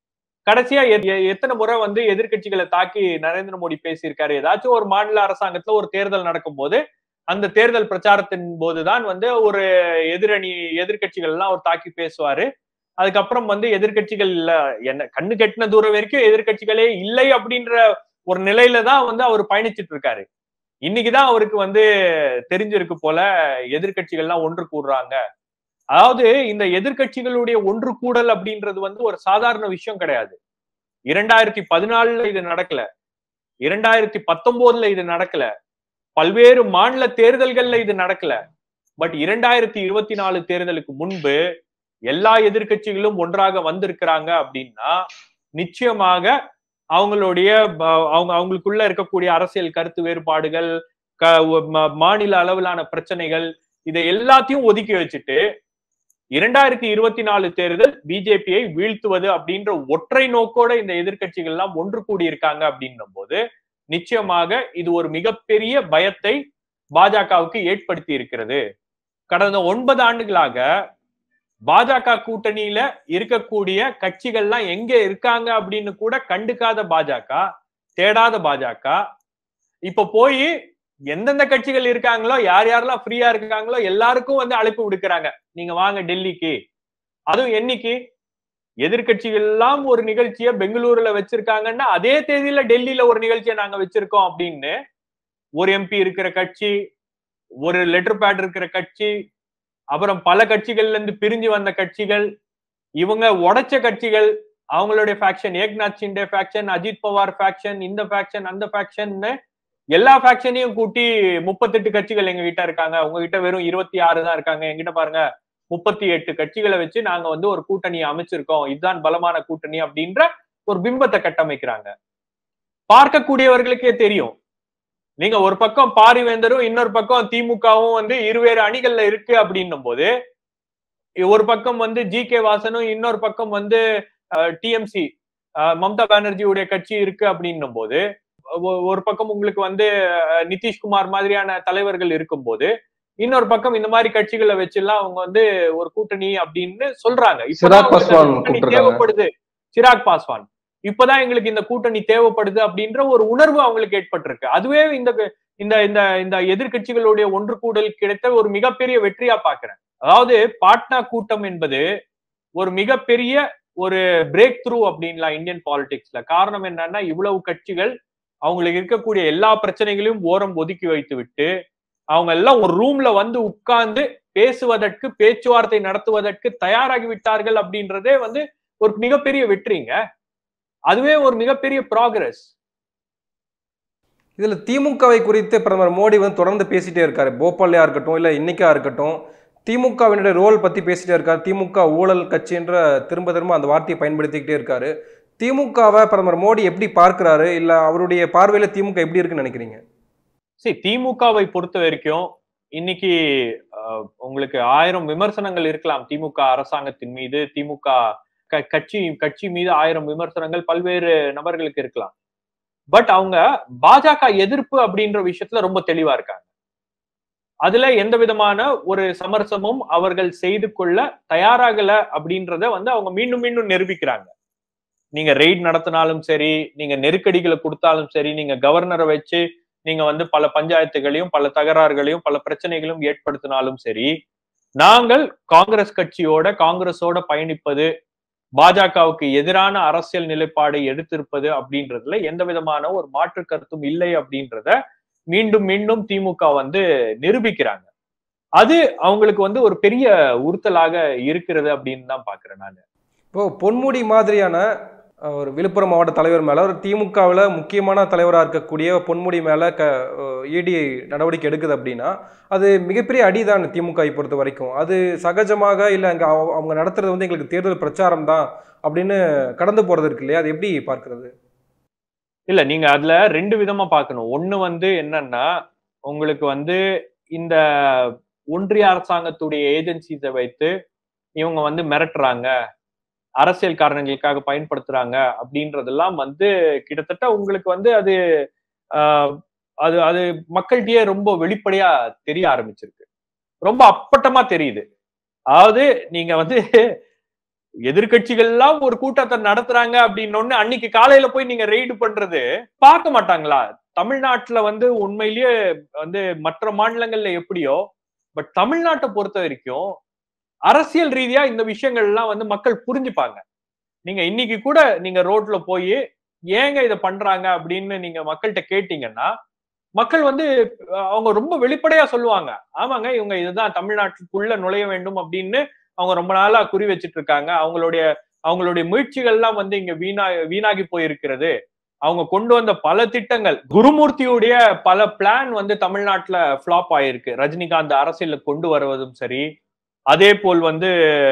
கடைசியா எ- எ- எத்தனை முறை வந்து எதிர்க்கட்சிகளை தாக்கி நரேந்திர மோடி பேசியிருக்காரு ஏதாச்சும் ஒரு மாநில அரசாங்கத்துல ஒரு தேர்தல் நடக்கும் போது அந்த தேர்தல் பிரச்சாரத்தின் போதுதான் வந்து ஒரு எதிரணி எதிர்க்கட்சிகள் எல்லாம் அவர் தாக்கி பேசுவாரு அதுக்கப்புறம் வந்து எதிர்க்கட்சிகள் இல்ல என்ன கண்ணு கெட்டின தூரம் வரைக்கும் எதிர்க்கட்சிகளே இல்லை அப்படின்ற ஒரு நிலையில தான் வந்து அவர் பயணிச்சிட்டு இருக்காரு இன்னைக்குதான் அவருக்கு வந்து தெரிஞ்சிருக்கு போல எதிர்க்கட்சிகள்லாம் ஒன்று கூடுறாங்க அதாவது இந்த எதிர்க்கட்சிகளுடைய ஒன்று கூடல் அப்படின்றது வந்து ஒரு சாதாரண விஷயம் கிடையாது இரண்டாயிரத்தி பதினாலுல இது நடக்கல இரண்டாயிரத்தி பத்தொன்பதுல இது நடக்கல பல்வேறு மாநில தேர்தல்கள்ல இது நடக்கல பட் இரண்டாயிரத்தி இருபத்தி நாலு தேர்தலுக்கு முன்பு எல்லா எதிர்க்கட்சிகளும் ஒன்றாக வந்திருக்கிறாங்க அப்படின்னா நிச்சயமாக அவங்களுடைய ப- அவங்க அவங்களுக்குள்ள இருக்கக்கூடிய அரசியல் கருத்து வேறுபாடுகள் க- ம- மாநில அளவிலான பிரச்சனைகள் இதை எல்லாத்தையும் ஒதுக்கி வச்சுட்டு இரண்டாயிரத்தி இருபத்தி நாலு தேர்தல் பிஜேபியை வீழ்த்துவது அப்படின்ற ஒற்றை நோக்கோட இந்த எதிர்க்கட்சிகள் எல்லாம் ஒன்று கூடி இருக்காங்க அப்படின்னும் போது நிச்சயமாக இது ஒரு மிகப்பெரிய பயத்தை பாஜகவுக்கு ஏற்படுத்தி இருக்கிறது கடந்த ஒன்பது ஆண்டுகளாக பாஜக கூட்டணியில இருக்கக்கூடிய கட்சிகள்லாம் எங்க இருக்காங்க அப்படின்னு கூட கண்டுக்காத பாஜக தேடாத பாஜக இப்ப போய் எந்தெந்த கட்சிகள் இருக்காங்களோ யார் யாரெல்லாம் ஃப்ரீயா இருக்காங்களோ எல்லாருக்கும் வந்து அழைப்பு விடுக்கிறாங்க நீங்க வாங்க டெல்லிக்கு அதுவும் என்னைக்கு எதிர்க்கட்சிகள் எல்லாம் ஒரு நிகழ்ச்சியை பெங்களூருல வச்சிருக்காங்கன்னா அதே தேதியில டெல்லியில ஒரு நிகழ்ச்சியை நாங்க வச்சிருக்கோம் அப்படின்னு ஒரு எம்பி இருக்கிற கட்சி ஒரு லெட்டர் பேட் இருக்கிற கட்சி அப்புறம் பல கட்சிகள்ல இருந்து பிரிஞ்சு வந்த கட்சிகள் இவங்க உடைச்ச கட்சிகள் அவங்களுடைய faction Eknath Shinde faction Ajit Pawar faction இந்த ஃபேக்ஷன் அந்த ஃபேக்ஷன் எல்லா ஃபேக்ஷனையும் கூட்டி முப்பத்தெட்டு கட்சிகள் எங்க கிட்ட இருக்காங்க உங்ககிட்ட வெறும் இருபத்தி ஆறு தான் இருக்காங்க எங்கிட்ட பாருங்க முப்பத்தி எட்டு கட்சிகளை வச்சு நாங்க வந்து ஒரு கூட்டணியை அமைச்சிருக்கோம் இதுதான் பலமான கூட்டணி அப்படின்ற ஒரு பிம்பத்தை கட்டமைக்கிறாங்க பார்க்கக்கூடியவர்களுக்கே தெரியும் நீங்க ஒரு பக்கம் பாரிவேந்தரும் இன்னொரு பக்கம் திமுகவும் வந்து இருவேறு அணிகள்ல இருக்கு அப்படின்னும் போது ஒரு பக்கம் வந்து ஜி கே வாசனும் இன்னொரு பக்கம் வந்து டிஎம்சி மம்தா பானர்ஜியுடைய கட்சி இருக்கு அப்படின்னும் போது ஒ- ஒரு பக்கம் உங்களுக்கு வந்து அஹ், நிதிஷ்குமார் மாதிரியான தலைவர்கள் இருக்கும்போது இன்னொரு பக்கம் இந்த மாதிரி கட்சிகளை வச்செல்லாம் அவங்க வந்து ஒரு கூட்டணி அப்படின்னு சொல்றாங்க இப்பதான் சிராக் அவங்களுக்கு அந்த பாஸ்வான் கூட்டணி கூப்பிட்டிருக்காங்க. தேவைப்படுது சிராக் பாஸ்வான் இப்பதான் எங்களுக்கு இந்த கூட்டணி தேவைப்படுது அப்படின்ற ஒரு உணர்வு அவங்களுக்கு ஏற்பட்டிருக்கு அதுவே இந்த இந்த இந்த இந்த எதிர்க்கட்சிகளுடைய ஒன்று கூடல் கிடைத்த ஒரு மிகப்பெரிய வெற்றியா பாக்குறேன் அதாவது பாட்னா கூட்டம் என்பது ஒரு மிகப்பெரிய ஒரு பிரேக் த்ரூ அப்படின்லாம் இந்தியன் பாலிடிக்ஸ்ல காரணம் என்னன்னா இவ்வளவு கட்சிகள் அவங்களுக்கு இருக்கக்கூடிய எல்லா பிரச்சனைகளையும் ஓரம் ஒதுக்கி வைத்து விட்டு அவங்க எல்லாம் ஒரு ரூம்ல வந்து உட்கார்ந்து பேசுவதற்கு பேச்சுவார்த்தை நடத்துவதற்கு தயாராகி விட்டார்கள் அப்படின்றதே வந்து ஒரு மிகப்பெரிய வெற்றிங்க அதுவே ஒரு மிகப்பெரிய ப்ராக்ரஸ் இதுல திமுகவை குறித்து பிரதமர் மோடி வந்து தொடர்ந்து பேசிட்டே இருக்காரு போபால்லையா இருக்கட்டும் இல்ல இன்னைக்கா இருக்கட்டும் திமுகவினுடைய ரோல் பத்தி பேசிட்டே இருக்காரு திமுக ஊழல் கட்சின்ற திரும்ப திரும்ப அந்த வார்த்தையை பயன்படுத்திக்கிட்டே இருக்காரு திமுகவை பிரதமர் மோடி எப்படி பார்க்கிறாரு இல்ல அவருடைய பார்வையில திமுக எப்படி இருக்குன்னு நினைக்கிறீங்க சரி திமுகவை பொறுத்த வரைக்கும் இன்னைக்கு அஹ், உங்களுக்கு ஆயிரம் விமர்சனங்கள் இருக்கலாம் திமுக அரசாங்கத்தின் மீது திமுக க- கட்சி கட்சி மீது ஆயிரம் விமர்சனங்கள் பல்வேறு நபர்களுக்கு இருக்கலாம் பட் அவங்க பாஜக எதிர்ப்பு அப்படின்ற விஷயத்துல ரொம்ப தெளிவா இருக்காங்க அதுல எந்த விதமான ஒரு சமரசமும் அவர்கள் செய்து கொள்ள தயாராகல அப்படின்றத வந்து அவங்க மீண்டும் மீண்டும் நிரூபிக்கிறாங்க நீங்க ரெய்ட் நடத்தினாலும் சரி நீங்க நெருக்கடிகளை கொடுத்தாலும் சரி நீங்க கவர்னரை வச்சு நீங்க வந்து பல பஞ்சாயத்துகளையும் பல தகராறுகளையும் பல பிரச்சனைகளும் ஏற்படுத்தினாலும் சரி நாங்கள் காங்கிரஸ் கட்சியோட காங்கிரஸோட பயணிப்பது பாஜகவுக்கு எதிரான அரசியல் நிலைப்பாடை எடுத்திருப்பது அப்படின்றதுல எந்த விதமான ஒரு மாற்று கருத்தும் இல்லை அப்படின்றத மீண்டும் மீண்டும் திமுக வந்து நிரூபிக்கிறாங்க அது அவங்களுக்கு வந்து ஒரு பெரிய உறுத்தலாக இருக்கிறது அப்படின்னு தான் பாக்குறேன் நான் இப்போ பொன்முடி மாதிரியான அஹ், ஒரு விழுப்புரம் மாவட்ட தலைவர் மேல ஒரு திமுகவில் முக்கியமான தலைவராக இருக்கக்கூடிய பொன்முடி மேல க இடி நடவடிக்கை எடுக்குது அப்படின்னா அது மிகப்பெரிய அடிதான் திமுக பொறுத்த வரைக்கும் அது சகஜமாக இல்லை அங்கே அவங்க நடத்துறது வந்து எங்களுக்கு தேர்தல் பிரச்சாரம் தான் அப்படின்னு கடந்து போறது இருக்கு இல்லையா அது எப்படி பார்க்கிறது இல்ல நீங்க அதுல ரெண்டு விதமா பார்க்கணும் ஒண்ணு வந்து என்னன்னா உங்களுக்கு வந்து இந்த ஒன்றிய அரசாங்கத்துடைய ஏஜென்சிஸை வைத்து இவங்க வந்து மிரட்டுறாங்க அரசியல் காரணங்களுக்காக பயன்படுத்துறாங்க அப்படின்றதெல்லாம் வந்து கிட்டத்தட்ட உங்களுக்கு வந்து அது ஆஹ், அது அது மக்கள்கிட்டயே ரொம்ப வெளிப்படையா தெரிய ஆரம்பிச்சிருக்கு ரொம்ப அப்பட்டமா தெரியுது அதாவது நீங்க வந்து எதிர்கட்சிகள் எல்லாம் ஒரு கூட்டத்தை நடத்துறாங்க அப்படின்னு அன்னைக்கு காலையில போய் நீங்க ரெய்டு பண்றது பார்க்க மாட்டாங்களா தமிழ்நாட்டுல வந்து உண்மையிலேயே வந்து மற்ற மாநிலங்கள்ல எப்படியோ பட் தமிழ்நாட்டை பொறுத்த வரைக்கும் அரசியல் ரீதியா இந்த விஷயங்கள் எல்லாம் வந்து மக்கள் புரிஞ்சுப்பாங்க நீங்க இன்னைக்கு கூட நீங்க ரோட்ல போய் ஏங்க இதை பண்றாங்க அப்படின்னு நீங்க மக்கள்கிட்ட கேட்டீங்கன்னா மக்கள் வந்து அஹ், அவங்க ரொம்ப வெளிப்படையா சொல்லுவாங்க ஆமாங்க இவங்க இதுதான் தமிழ்நாட்டுக்குள்ள நுழைய வேண்டும் அப்படின்னு அவங்க ரொம்ப நாளா குறி வச்சிட்டு இருக்காங்க அவங்களுடைய அவங்களுடைய முயற்சிகள்லாம் வந்து இங்க வீணா வீணாகி போயிருக்கிறது அவங்க கொண்டு வந்த பல திட்டங்கள் குருமூர்த்தியுடைய பல பிளான் வந்து தமிழ்நாட்டுல ஃபிளாப் ஆயிருக்கு ரஜினிகாந்த் அரசியல கொண்டு வருவதும் சரி அதே போல் வந்து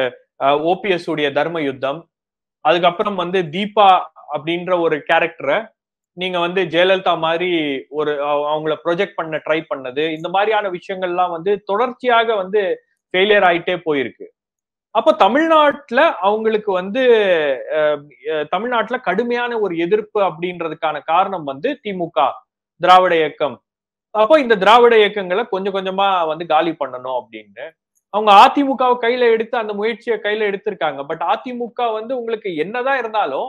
ஓபிஎஸ் உடைய தர்ம யுத்தம் அதுக்கப்புறம் வந்து தீபா அப்படின்ற ஒரு கேரக்டரை நீங்க வந்து ஜெயலலிதா மாதிரி ஒரு அவ- அவங்கள ப்ரொஜெக்ட் பண்ண ட்ரை பண்ணது இந்த மாதிரியான விஷயங்கள்லாம் வந்து தொடர்ச்சியாக வந்து ஃபெயிலியர் ஆயிட்டே போயிருக்கு அப்போ தமிழ்நாட்டுல அவங்களுக்கு வந்து அஹ், அஹ், தமிழ்நாட்டுல கடுமையான ஒரு எதிர்ப்பு அப்படின்றதுக்கான காரணம் வந்து திமுக திராவிட இயக்கம் அப்போ இந்த திராவிட இயக்கங்களை கொஞ்சம் கொஞ்சமா வந்து காலி பண்ணணும் அப்படின்னு அவங்க அதிமுகவை கையில எடுத்து அந்த முயற்சியை கையில எடுத்திருக்காங்க பட் அதிமுக வந்து உங்களுக்கு என்னதான் இருந்தாலும்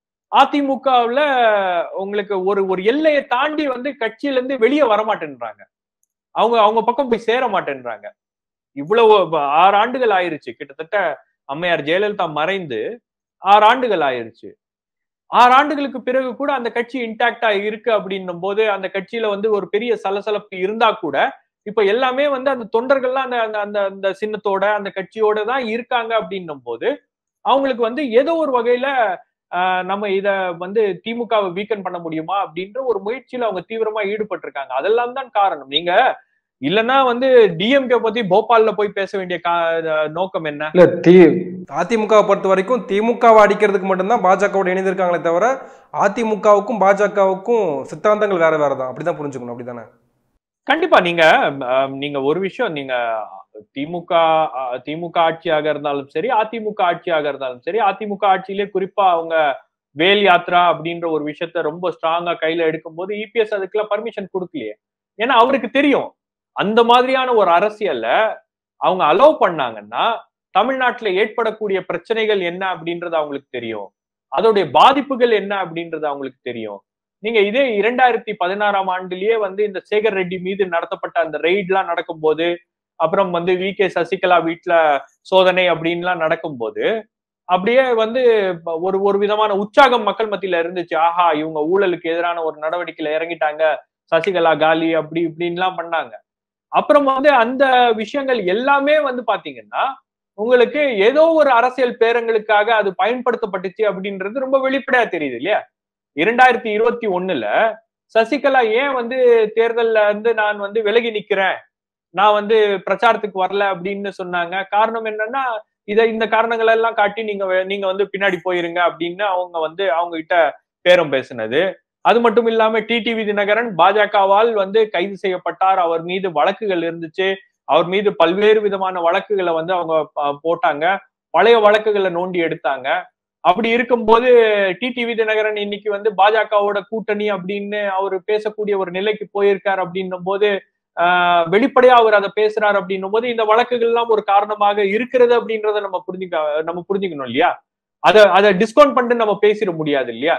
அதிமுகவுல உங்களுக்கு ஒரு ஒரு எல்லையை தாண்டி வந்து கட்சியில இருந்து வெளியே வர மாட்டேன்றாங்க அவங்க அவங்க பக்கம் போய் சேர மாட்டேன்றாங்க இவ்வளவு ப- ஆறு ஆண்டுகள் ஆயிருச்சு கிட்டத்தட்ட அம்மையார் ஜெயலலிதா மறைந்து ஆறு ஆண்டுகள் ஆயிருச்சு ஆறு ஆண்டுகளுக்கு பிறகு கூட அந்த கட்சி இன்டாக்டா இருக்கு அப்படின்னும் போது அந்த கட்சியில வந்து ஒரு பெரிய சலசலப்பு இருந்தா கூட இப்ப எல்லாமே வந்து அந்த தொண்டர்கள்லாம் அந்த அந்த அந்த அந்த சின்னத்தோட அந்த கட்சியோட தான் இருக்காங்க அப்படின்னும் போது அவங்களுக்கு வந்து ஏதோ ஒரு வகையில ஆஹ், நம்ம இத வந்து திமுகவை வீக்கன் பண்ண முடியுமா அப்படின்ற ஒரு முயற்சியில அவங்க தீவிரமா ஈடுபட்டு இருக்காங்க அதெல்லாம் தான் காரணம் நீங்க இல்லைன்னா வந்து டிஎம்கே பத்தி போபால்ல போய் பேச வேண்டிய கா- நோக்கம் என்ன இல்ல தி அதிமுகவை பொறுத்த வரைக்கும் திமுகவை அடிக்கிறதுக்கு மட்டும்தான் பாஜகவோட இணைந்திருக்காங்களே தவிர அதிமுகவுக்கும் பாஜகவுக்கும் சித்தாந்தங்கள் வேற வேற தான் அப்படிதான் புரிஞ்சுக்கணும் அப்படிதானே கண்டிப்பா நீங்க ஆஹ், நீங்க ஒரு விஷயம் நீங்க திமுக ஆஹ், திமுக ஆட்சியாக இருந்தாலும் சரி அதிமுக ஆட்சியாக இருந்தாலும் சரி அதிமுக ஆட்சியிலே குறிப்பா அவங்க வேல் யாத்ரா அப்படின்ற ஒரு விஷயத்த ரொம்ப ஸ்ட்ராங்கா கையில எடுக்கும்போது இபிஎஸ் அதுக்கெல்லாம் பர்மிஷன் கொடுக்கலையே ஏன்னா அவருக்கு தெரியும் அந்த மாதிரியான ஒரு அரசியல்ல அவங்க அலோவ் பண்ணாங்கன்னா தமிழ்நாட்டுல ஏற்படக்கூடிய பிரச்சனைகள் என்ன அப்படின்றது அவங்களுக்கு தெரியும் அதோடைய பாதிப்புகள் என்ன அப்படின்றது அவங்களுக்கு தெரியும் நீங்க இதே இரண்டாயிரத்தி பதினாறாம் ஆண்டுலயே வந்து இந்த சேகர் ரெட்டி மீது நடத்தப்பட்ட அந்த ரெய்ட்லாம் நடக்கும்போது அப்புறம் வந்து வி கே சசிகலா வீட்டுல சோதனை அப்படின்லாம் நடக்கும்போது அப்படியே வந்து ஒரு ஒரு விதமான உற்சாகம் மக்கள் மத்தியில இருந்துச்சு ஆஹா இவங்க ஊழலுக்கு எதிரான ஒரு நடவடிக்கையில இறங்கிட்டாங்க சசிகலா காலி அப்படி இப்படின்லாம் பண்ணாங்க அப்புறம் வந்து அந்த விஷயங்கள் எல்லாமே வந்து பாத்தீங்கன்னா உங்களுக்கு ஏதோ ஒரு அரசியல் பேரங்களுக்காக அது பயன்படுத்தப்பட்டுச்சு அப்படின்றது ரொம்ப வெளிப்படையா தெரியுது இல்லையா இரண்டாயிரத்தி இருபத்தி ஒண்ணுல சசிகலா ஏன் வந்து தேர்தல்ல வந்து நான் வந்து விலகி நிக்கிறேன் நான் வந்து பிரச்சாரத்துக்கு வரல அப்படின்னு சொன்னாங்க காரணம் என்னன்னா இத இந்த காரணங்கள் எல்லாம் காட்டி நீங்க வே- நீங்க வந்து பின்னாடி போயிருங்க அப்படின்னு அவங்க வந்து அவங்க கிட்ட பேரம் பேசினது அது மட்டும் இல்லாம டிடிவி தினகரன் பாஜகவால் வந்து கைது செய்யப்பட்டார் அவர் மீது வழக்குகள் இருந்துச்சு அவர் மீது பல்வேறு விதமான வழக்குகளை வந்து அவங்க ப- போட்டாங்க பழைய வழக்குகளை நோண்டி எடுத்தாங்க அப்படி இருக்கும்போது டிடிவி தினகரன் இன்னைக்கு வந்து பாஜகவோட கூட்டணி அப்படின்னு அவர் பேசக்கூடிய ஒரு நிலைக்கு போயிருக்கார் அப்படின்னும் போது ஆஹ் வெளிப்படையா அவர் அதை பேசுறாரு அப்படின்னும் போது இந்த வழக்குகள் எல்லாம் ஒரு காரணமாக இருக்கிறது அப்படின்றத நம்ம புரிஞ்சுக்க நம்ம புரிஞ்சுக்கணும் இல்லையா அதை அதை டிஸ்கவுண்ட் பண்ணிட்டு நம்ம பேசிட முடியாது இல்லையா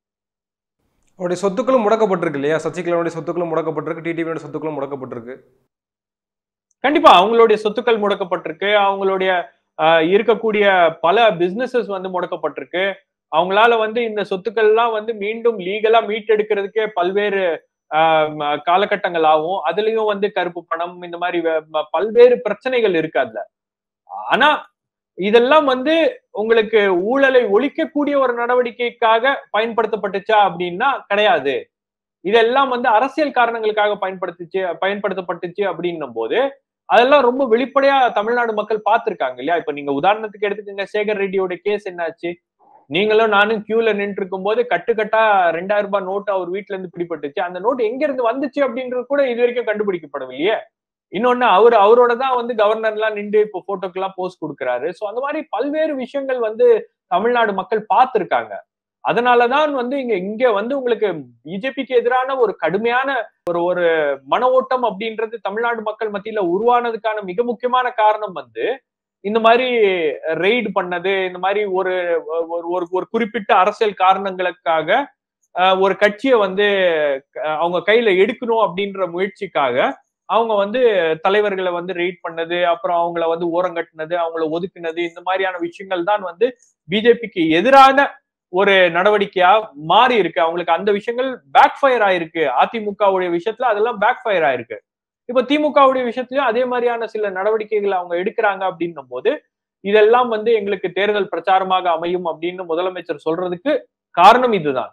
அவருடைய சொத்துக்களும் முடக்கப்பட்டிருக்கு இல்லையா சசிகலாவுடைய சொத்துக்களும் முடக்கப்பட்டிருக்கு டிடிவியோட சொத்துக்களும் முடக்கப்பட்டிருக்கு கண்டிப்பா அவங்களுடைய சொத்துக்கள் முடக்கப்பட்டிருக்கு அவங்களுடைய ஆஹ், இருக்கக்கூடிய பல பிசினஸஸ் வந்து முடக்கப்பட்டிருக்கு அவங்களால வந்து இந்த சொத்துக்கள் எல்லாம் வந்து மீண்டும் லீகலா மீட்டெடுக்கிறதுக்கே பல்வேறு ஆஹ், ம- காலகட்டங்கள் ஆகும் அதுலயும் வந்து கருப்பு பணம் இந்த மாதிரி வே- ம- பல்வேறு பிரச்சனைகள் இருக்கு அதுல ஆனா இதெல்லாம் வந்து உங்களுக்கு ஊழலை ஒழிக்கக்கூடிய ஒரு நடவடிக்கைக்காக பயன்படுத்தப்பட்டுச்சா அப்படின்னா கிடையாது இதெல்லாம் வந்து அரசியல் காரணங்களுக்காக பயன்படுத்துச்சு பயன்படுத்தப்பட்டுச்சு அப்படின்னும் போது அதெல்லாம் ரொம்ப வெளிப்படையா தமிழ்நாடு மக்கள் பார்த்திருக்காங்க இல்லையா இப்ப நீங்க உதாரணத்துக்கு எடுத்துக்கங்க சேகர் ரெட்டியோட கேஸ் என்னாச்சு நீங்களும் நானும் கியூல நின்று இருக்கும் போது கட்டுக்கட்டா ரெண்டாயிரம் ரூபாய் நோட்டு அவர் வீட்டுல இருந்து பிடிபட்டுச்சு அந்த நோட்டு எங்க இருந்து வந்துச்சு அப்படின்றது கூட இது வரைக்கும் கண்டுபிடிக்கப்படவில்லையே இன்னொன்னு அவர் அவரோட தான் வந்து கவர்னர் எல்லாம் நின்று இப்போ போட்டோக்கு எல்லாம் போஸ்ட் கொடுக்குறாரு சோ அந்த மாதிரி பல்வேறு விஷயங்கள் வந்து தமிழ்நாடு மக்கள் பார்த்திருக்காங்க அதனாலதான் வந்து இங்க இங்க வந்து உங்களுக்கு பிஜேபிக்கு எதிரான ஒரு கடுமையான ஒரு ஒரு மன ஓட்டம் அப்படின்றது தமிழ்நாடு மக்கள் மத்தியில உருவானதுக்கான மிக முக்கியமான காரணம் வந்து இந்த மாதிரி ரெய்டு பண்ணது இந்த மாதிரி ஒரு ஒரு ஒரு ஒரு குறிப்பிட்ட அரசியல் காரணங்களுக்காக அஹ், ஒரு கட்சியை வந்து அஹ், அவங்க கையில எடுக்கணும் அப்படின்ற முயற்சிக்காக அவங்க வந்து தலைவர்களை வந்து ரெய்ட் பண்ணது அப்புறம் அவங்கள வந்து ஓரங்கட்டினது அவங்கள ஒதுக்குனது இந்த மாதிரியான விஷயங்கள் தான் வந்து பிஜேபிக்கு எதிரான ஒரு நடவடிக்கையா மாறி இருக்கு அவங்களுக்கு அந்த விஷயங்கள் பேக் ஃபயர் ஆயிருக்கு அதிமுகவுடைய விஷயத்துல அதெல்லாம் பேக் ஃபயர் ஆயிருக்கு இப்ப திமுகவுடைய விஷயத்திலயும் அதே மாதிரியான சில நடவடிக்கைகள் அவங்க எடுக்கிறாங்க அப்படின்னும் போது இதெல்லாம் வந்து எங்களுக்கு தேர்தல் பிரச்சாரமாக அமையும் அப்படின்னு முதலமைச்சர் சொல்றதுக்கு காரணம் இதுதான்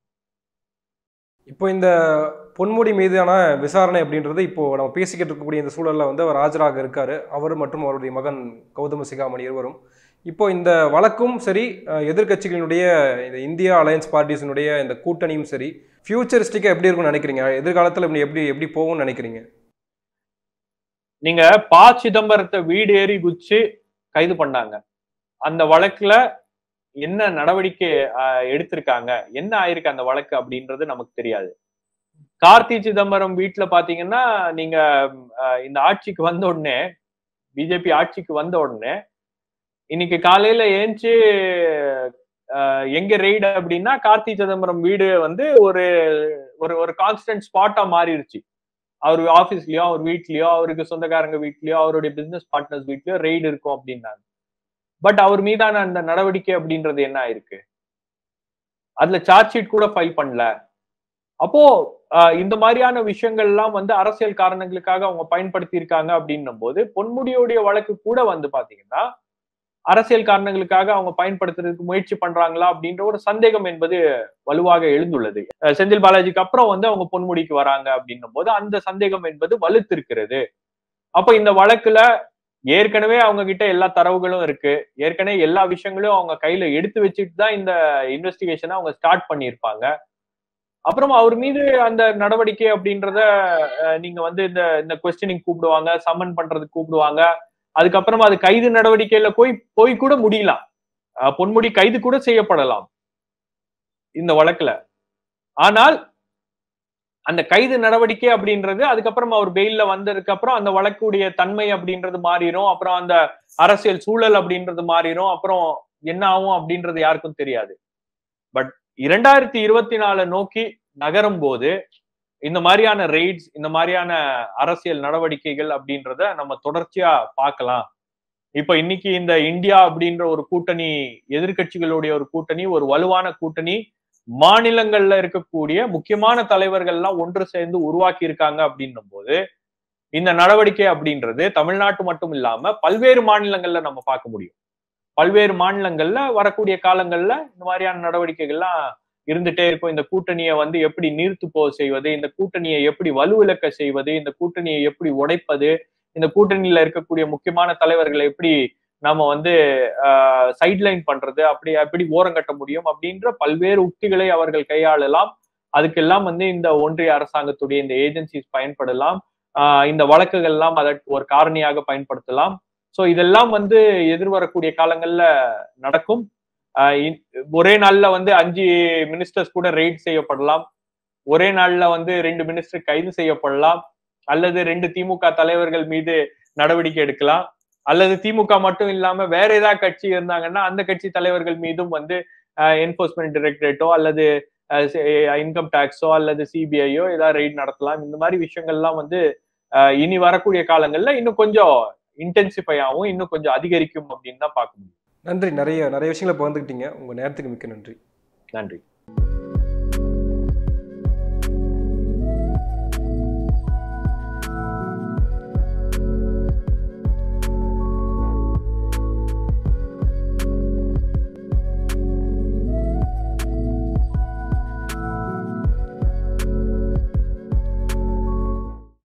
இப்போ இந்த பொன்முடி மீதான விசாரணை அப்படின்றது இப்போ நம்ம பேசிக்கிட்டு இருக்கக்கூடிய இந்த சூழல்ல வந்து அவர் ஆஜராக இருக்காரு அவர் மற்றும் அவருடைய மகன் கௌதம சிகாமணி இருவரும் இப்போ இந்த வழக்கும் சரி அஹ், எதிர்க்கட்சிகளினுடைய இந்த இந்தியா அலையன்ஸ் பார்ட்டிஸினுடைய இந்த கூட்டணியும் சரி ஃபியூச்சரிஸ்டிக்காக எப்படி இருக்கும்னு நினைக்கிறீங்க எதிர்காலத்தில் இப்படி எப்படி எப்படி போகும்னு நினைக்கிறீங்க நீங்க ப சிதம்பரத்தை வீடு ஏறி குச்சி கைது பண்ணாங்க அந்த வழக்குல என்ன நடவடிக்கை ஆஹ், எடுத்திருக்காங்க என்ன ஆயிருக்கு அந்த வழக்கு அப்படின்றது நமக்கு தெரியாது கார்த்தி சிதம்பரம் வீட்டுல பாத்தீங்கன்னா நீங்க ஆஹ், இந்த ஆட்சிக்கு வந்த உடனே பிஜேபி ஆட்சிக்கு வந்த உடனே இன்னைக்கு காலையில ஏஞ்சி ஆஹ், எங்க ரெய்டு அப்படின்னா கார்த்தி சிதம்பரம் வீடு வந்து ஒரு ஒரு ஒரு கான்ஸ்டன்ட் ஸ்பாட்டா மாறிடுச்சு அவர் ஆபீஸ்லயோ அவர் வீட்லயோ அவருக்கு சொந்தக்காரங்க வீட்லயோ அவருடைய பிசினஸ் பார்ட்னர்ஸ் வீட்லயோ ரெய்டு இருக்கும் அப்படின்னாங்க பட் அவர் மீதான அந்த நடவடிக்கை அப்படின்றது என்ன ஆயிருக்கு அதுல சார்ஜ் ஷீட் கூட ஃபைல் பண்ணல அப்போ ஆஹ், இந்த மாதிரியான விஷயங்கள்லாம் வந்து அரசியல் காரணங்களுக்காக அவங்க பயன்படுத்தி இருக்காங்க அப்படின்னும் போது பொன்முடியோடைய வழக்கு கூட வந்து பாத்தீங்கன்னா அரசியல் காரணங்களுக்காக அவங்க பயன்படுத்துறதுக்கு முயற்சி பண்றாங்களா அப்படின்ற ஒரு சந்தேகம் என்பது வலுவாக எழுந்துள்ளது அஹ் செந்தில் பாலாஜிக்கு அப்புறம் வந்து அவங்க பொன்முடிக்கு வராங்க அப்படின்னும் போது அந்த சந்தேகம் என்பது வலுத்திருக்கிறது அப்ப இந்த வழக்குல ஏற்கனவே அவங்க கிட்ட எல்லா தரவுகளும் இருக்கு ஏற்கனவே எல்லா விஷயங்களையும் அவங்க கையில எடுத்து வச்சுட்டு தான் இந்த இன்வெஸ்டிகேஷனை அவங்க ஸ்டார்ட் பண்ணியிருப்பாங்க அப்புறம் அவர் மீது அந்த நடவடிக்கை அப்படின்றத அஹ், நீங்க வந்து இந்த இந்த கொஸ்டினிங் கூப்பிடுவாங்க சம்மன் பண்றதுக்கு கூப்பிடுவாங்க அதுக்கப்புறமா அது கைது நடவடிக்கையில போய் போய் கூட முடியலாம் அஹ், பொன்முடி கைது கூட செய்யப்படலாம் இந்த வழக்குல ஆனால் அந்த கைது நடவடிக்கை அப்படின்றது அதுக்கப்புறம் அவர் பெயில்ல வந்ததுக்கு அப்புறம் அந்த வழக்குடைய தன்மை அப்படின்றது மாறிடும் அப்புறம் அந்த அரசியல் சூழல் அப்படின்றது மாறிடும் அப்புறம் என்ன ஆகும் அப்படின்றது யாருக்கும் தெரியாது பட் இரண்டாயிரத்தி இருபத்தி நாலு நோக்கி நகரும் போது இந்த மாதிரியான ரெய்ட்ஸ் இந்த மாதிரியான அரசியல் நடவடிக்கைகள் அப்படின்றத நம்ம தொடர்ச்சியா பார்க்கலாம் இப்ப இன்னைக்கு இந்த இந்தியா அப்படின்ற ஒரு கூட்டணி எதிர்க்கட்சிகளுடைய ஒரு கூட்டணி ஒரு வலுவான கூட்டணி மாநிலங்கள்ல இருக்கக்கூடிய முக்கியமான தலைவர்கள்லாம் ஒன்று சேர்ந்து உருவாக்கி இருக்காங்க அப்படின்னும் போது இந்த நடவடிக்கை அப்படின்றது தமிழ்நாட்டு மட்டும் இல்லாம பல்வேறு மாநிலங்கள்ல நம்ம பார்க்க முடியும் பல்வேறு மாநிலங்கள்ல வரக்கூடிய காலங்கள்ல இந்த மாதிரியான நடவடிக்கைகள்லாம் இருந்துட்டே இருக்கும் இந்த கூட்டணியை வந்து எப்படி நீர்த்து போக செய்வது இந்த கூட்டணியை எப்படி வலுவிழக்க செய்வது இந்த கூட்டணியை எப்படி உடைப்பது இந்த கூட்டணியில இருக்கக்கூடிய முக்கியமான தலைவர்களை எப்படி நாம வந்து சைட்லைன் பண்றது அப்படி எப்படி ஓரங்கட்ட முடியும் அப்படின்ற பல்வேறு உத்திகளை அவர்கள் கையாளலாம் அதுக்கெல்லாம் வந்து இந்த ஒன்றிய அரசாங்கத்துடைய இந்த ஏஜென்சிஸ் பயன்படலாம் ஆஹ் இந்த வழக்குகள்லாம் அதற்கு ஒரு காரணியாக பயன்படுத்தலாம் ஸோ இதெல்லாம் வந்து எதிர்வரக்கூடிய காலங்கள்ல நடக்கும் ஆஹ் இ- ஒரே நாள்ல வந்து அஞ்சு மினிஸ்டர்ஸ் கூட ரெய்ட் செய்யப்படலாம் ஒரே நாள்ல வந்து ரெண்டு மினிஸ்டர் கைது செய்யப்படலாம் அல்லது ரெண்டு திமுக தலைவர்கள் மீது நடவடிக்கை எடுக்கலாம் அல்லது திமுக மட்டும் இல்லாம வேற ஏதாவது கட்சி இருந்தாங்கன்னா அந்த கட்சி தலைவர்கள் மீதும் வந்து என்போர்ஸ்மெண்ட் டைரக்டரேட்டோ அல்லது இன்கம் டாக்ஸோ அல்லது சிபிஐயோ ஏதாவது ரெய்ட் நடத்தலாம் இந்த மாதிரி விஷயங்கள்லாம் வந்து ஆஹ் இனி வரக்கூடிய காலங்கள்ல இன்னும் கொஞ்சம் இன்டென்சிஃபை ஆகும் இன்னும் கொஞ்சம் அதிகரிக்கும் அப்படின்னு தான் பார்க்க முடியும் நன்றி நிறைய நிறைய விஷயங்களை பகிர்ந்துக்கிட்டீங்க உங்கள் நேரத்துக்கு மிக்க நன்றி நன்றி